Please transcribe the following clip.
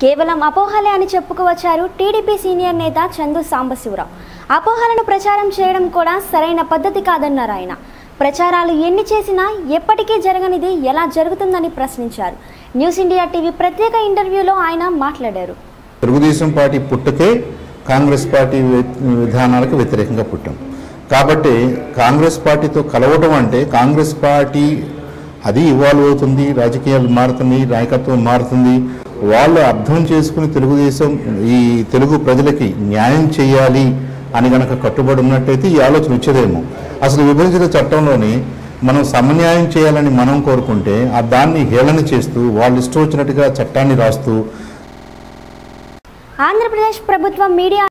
కేవలం అపోహలే అని చెప్పుకోవచ్చారు TDP senior నేత చందు సాంబశివరావు అపోహలను ప్రచారం చేయడం కూడా సరైన పద్ధతి కాదన్నారు ఆయన ప్రచారాలు ఎన్ని చేసినా ఎప్పటికీ జరగనిది ఎలా జరుగుతుందని ప్రశ్నించారు న్యూస్ ఇండియా టీవీ ప్రత్యేక ఇంటర్వ్యూలో ఆయన మాట్లాడారు తెలుగుదేశం పార్టీ పుట్టుకే కాంగ్రెస్ పార్టీ వి- విధానాలకు వ్యతిరేకంగా పుట్టాం కాబట్టి కాంగ్రెస్ పార్టీతో కలవడం అంటే కాంగ్రెస్ పార్టీ అది ఇవాల్వ్ అవుతుంది రాజకీయాలు మారుతున్నాయి నాయకత్వం మారుతుంది వాళ్ళు అర్థం చేసుకుని తెలుగుదేశం ఈ తెలుగు ప్రజలకి న్యాయం చేయాలి అని గనక కట్టుబడి ఉన్నట్టయితే ఈ ఆలోచన వచ్చేదేమో అసలు విభజన చట్టంలోని మనం సమన్యాయం చేయాలని మనం కోరుకుంటే ఆ దాన్ని హేళన చేస్తూ వాళ్ళు ఇష్టం వచ్చినట్టుగా చట్టాన్ని రాస్తూ ఆంధ్రప్రదేశ్ ప్రభుత్వం మీడియా